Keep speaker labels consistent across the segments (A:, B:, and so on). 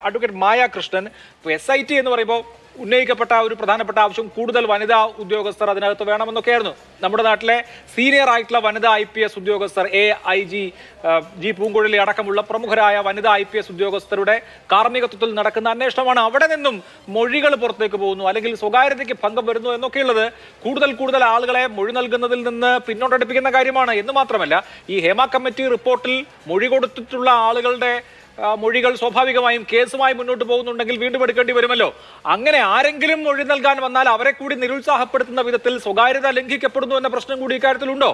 A: advocate Maya Krishnan S I T എന്ന് പറയുമ്പോൾ ഉന്നയിക്കപ്പെട്ട ഒരു പ്രധാനപ്പെട്ട ആവശ്യം കൂടുതൽ വനിതാ ഉദ്യോഗസ്ഥർ അതിനകത്ത് വേണമെന്നൊക്കെയായിരുന്നു നമ്മുടെ നാട്ടിലെ സീനിയർ ആയിട്ടുള്ള വനിതാ ഐ പി എസ് ഉദ്യോഗസ്ഥർ A I G G Poonguzhali അടക്കമുള്ള പ്രമുഖരായ വനിതാ ഐ പി എസ് ഉദ്യോഗസ്ഥരുടെ കാർമ്മികത്വത്തിൽ നടക്കുന്ന അന്വേഷണമാണ് അവിടെ നിന്നും മൊഴികൾ പുറത്തേക്ക് പോകുന്നു അല്ലെങ്കിൽ സ്വകാര്യതയ്ക്ക് ഭംഗം വരുന്നു എന്നൊക്കെയുള്ളത് കൂടുതൽ കൂടുതൽ ആളുകളെ മൊഴി നൽകുന്നതിൽ നിന്ന് പിന്നോട്ടടിപ്പിക്കുന്ന കാര്യമാണ് എന്ന് മാത്രമല്ല ഈ ഹേമ കമ്മിറ്റി റിപ്പോർട്ടിൽ മൊഴി കൊടുത്തിട്ടുള്ള ആളുകളുടെ ആ, മൊഴികൾ സ്വാഭാവികമായും കേസുമായി മുന്നോട്ട് പോകുന്നുണ്ടെങ്കിൽ വീണ്ടും എടുക്കേണ്ടി വരുമല്ലോ അങ്ങനെ ആരെങ്കിലും മൊഴി നൽകാൻ വന്നാൽ അവരെ കൂടി നിരുത്സാഹപ്പെടുത്തുന്ന വിധത്തിൽ സ്വകാര്യത ലംഘിക്കപ്പെടുന്നു എന്ന പ്രശ്നം കൂടി ഇക്കാര്യത്തിലുണ്ടോ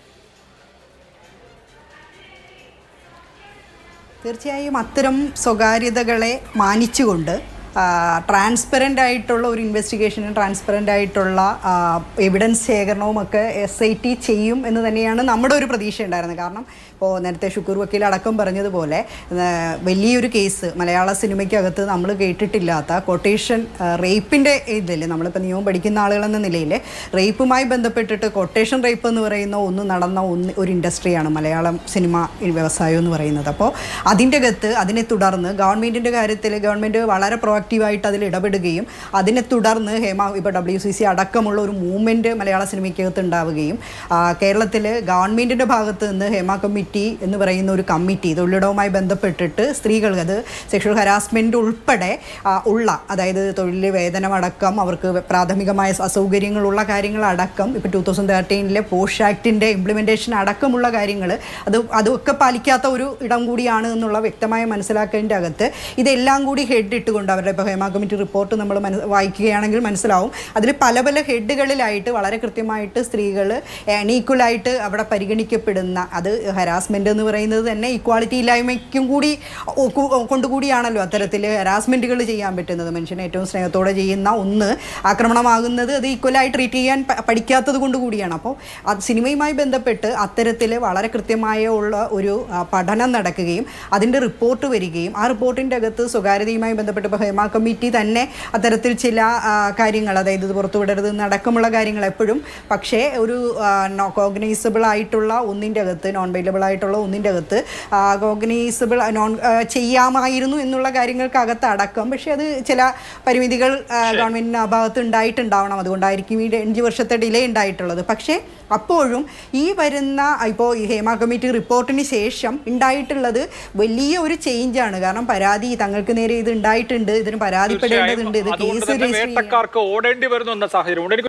B: തീർച്ചയായും അത്തരം സ്വകാര്യതകളെ മാനിച്ചുകൊണ്ട് ട്രാൻസ്പെറൻ്റ് ആയിട്ടുള്ള ഒരു ഇൻവെസ്റ്റിഗേഷനും ട്രാൻസ്പെറൻ്റ് ആയിട്ടുള്ള എവിഡൻസ് ശേഖരണവും ഒക്കെ എസ് ഐ ടി ചെയ്യും എന്ന് തന്നെയാണ് നമ്മുടെ ഒരു പ്രതീക്ഷ ഉണ്ടായിരുന്നത് കാരണം ഇപ്പോൾ നേരത്തെ ഷുക്കൂർ വക്കീൽ അടക്കം പറഞ്ഞതുപോലെ ആ, വലിയൊരു കേസ് മലയാള സിനിമയ്ക്കകത്ത് നമ്മൾ കേട്ടിട്ടില്ലാത്ത കൊട്ടേഷൻ റേപ്പിൻ്റെ ഇതിൽ നമ്മളിപ്പോൾ നിയമം പഠിക്കുന്ന ആളുകളെന്ന നിലയിൽ റേപ്പുമായി ബന്ധപ്പെട്ടിട്ട് കൊട്ടേഷൻ റേപ്പ് എന്ന് പറയുന്ന ഒന്ന് നടന്ന ഒന്ന് ഒരു ഇൻഡസ്ട്രിയാണ് മലയാളം സിനിമ വ്യവസായം എന്ന് പറയുന്നത് അപ്പോൾ അതിൻ്റെ അകത്ത് അതിനെ തുടർന്ന് ഗവൺമെൻറ്റിൻ്റെ കാര്യത്തിൽ ഗവൺമെൻറ് വളരെ പ്രൊആക്റ്റീവായിട്ട് അതിൽ ഇടപെടുകയും അതിനെ തുടർന്ന് ഹേമ ഇപ്പോൾ ഡബ്ല്യു സി സി അടക്കമുള്ള ഒരു മൂവ്മെൻറ്റ് മലയാള സിനിമയ്ക്കകത്ത് ഉണ്ടാവുകയും കേരളത്തിൽ ഗവൺമെൻറ്റിൻ്റെ ഭാഗത്ത് നിന്ന് ഹേമ കമ്മിറ്റി എന്ന് പറയുന്ന ഒരു കമ്മിറ്റി തൊഴിലിടവുമായി ബന്ധപ്പെട്ടിട്ട് സ്ത്രീകൾക്ക് അത് സെക്ഷൽ ഹരാസ്മെൻ്റ് ഉൾപ്പെടെ ആ, ഉള്ള അതായത് തൊഴിൽ വേതനമടക്കം അവർക്ക് പ്രാഥമികമായ അസൗകര്യങ്ങളുള്ള കാര്യങ്ങളടക്കം ഇപ്പോൾ ടൂ തൗസൻഡ് തേർട്ടീനിലെ പോഷ് ആക്ടിൻ്റെ ഇംപ്ലിമെൻറ്റേഷൻ അടക്കമുള്ള കാര്യങ്ങൾ അത് അതൊക്കെ പാലിക്കാത്ത ഒരു ഇടം കൂടിയാണ് എന്നുള്ള വ്യക്തമായ മനസ്സിലാക്കേണ്ട അകത്ത് ഇതെല്ലാം കൂടി ഹെഡ് ഇട്ടുകൊണ്ട് അവരുടെ ഇപ്പോൾ ഹേമ കമ്മിറ്റി റിപ്പോർട്ട് നമ്മൾ മന വായിക്കുകയാണെങ്കിൽ മനസ്സിലാവും അതിൽ പല പല ഹെഡുകളിലായിട്ട് വളരെ കൃത്യമായിട്ട് സ്ത്രീകൾ അണീക്വലായിട്ട് അവിടെ പരിഗണിക്കപ്പെടുന്ന അത് ഹരാസ്മെൻ്റ് എന്ന് പറയുന്നത് തന്നെ ഇക്വാളിറ്റി ഇല്ലായ്മയ്ക്കും കൂടി ഒ- കു- കൊണ്ടുകൂടിയാണല്ലോ അത്തരത്തിൽ ഹരാസ്മെൻറ്റുകൾ ചെയ്യാൻ പറ്റുന്നത് മനുഷ്യനെ ഏറ്റവും സ്നേഹത്തോടെ ചെയ്യുന്ന ഒന്ന് ആക്രമണമാകുന്നത് അത് ഈക്വലായി ട്രീറ്റ് ചെയ്യാൻ പ- പഠിക്കാത്തത് കൊണ്ട് കൂടിയാണ് അപ്പോൾ അത് സിനിമയുമായി ബന്ധപ്പെട്ട് അത്തരത്തിൽ വളരെ കൃത്യമായ ഉള്ള ഒരു ആ, പഠനം നടക്കുകയും അതിൻ്റെ റിപ്പോർട്ട് വരികയും ആ റിപ്പോർട്ടിൻ്റെ അകത്ത് സ്വകാര്യതയുമായി ബന്ധപ്പെട്ട് ഇപ്പോൾ ഹേമ കമ്മിറ്റി തന്നെ അത്തരത്തിൽ ചില ആ, കാര്യങ്ങൾ അതായത് ഇത് പുറത്തുവിടരുത് എന്നടക്കമുള്ള കാര്യങ്ങൾ എപ്പോഴും പക്ഷേ ഒരു കോഗ്നൈസബിൾ ആയിട്ടുള്ള ഒന്നിൻ്റെ അകത്ത് നോൺ ബൈലബിൾ ആയിട്ടുള്ള ഒന്നിൻ്റെ അകത്ത് കോഗ്നൈസബിൾ നോൺ ചെയ്യാമായിരുന്നു എന്നുള്ള കാര്യങ്ങൾക്കകത്ത് അടക്കം പക്ഷേ അത് ചില പരിമിതികൾ ഗവൺമെൻറ്റിന് ആ ഭാഗത്ത് ഉണ്ടായിട്ടുണ്ടാവണം അതുകൊണ്ടായിരിക്കും ഈ അഞ്ച് വർഷത്തെ ഡിലേ ഉണ്ടായിട്ടുള്ളത് പക്ഷേ അപ്പോഴും ഈ വരുന്ന ഇപ്പോൾ ഈ ഹേമ കമ്മിറ്റി റിപ്പോർട്ടിന് ശേഷം ഉണ്ടായിട്ടുള്ളത് വലിയ ഒരു ചേഞ്ചാണ് കാരണം പരാതി തങ്ങൾക്ക് നേരെ ഇത് ഉണ്ടായിട്ടുണ്ട് ഇതിന് പരാതിപ്പെടേണ്ടതുണ്ട് ഇത്
A: അതുകൊണ്ട്
B: കേസ്
A: തന്നെ
B: രജിസ്റ്റർ ചെയ്യാൻ
A: വേട്ടക്കാർക്ക് ഓടേണ്ടി വരുന്നു എന്ന സാഹചര്യം ഉണ്ട് എനിക്ക്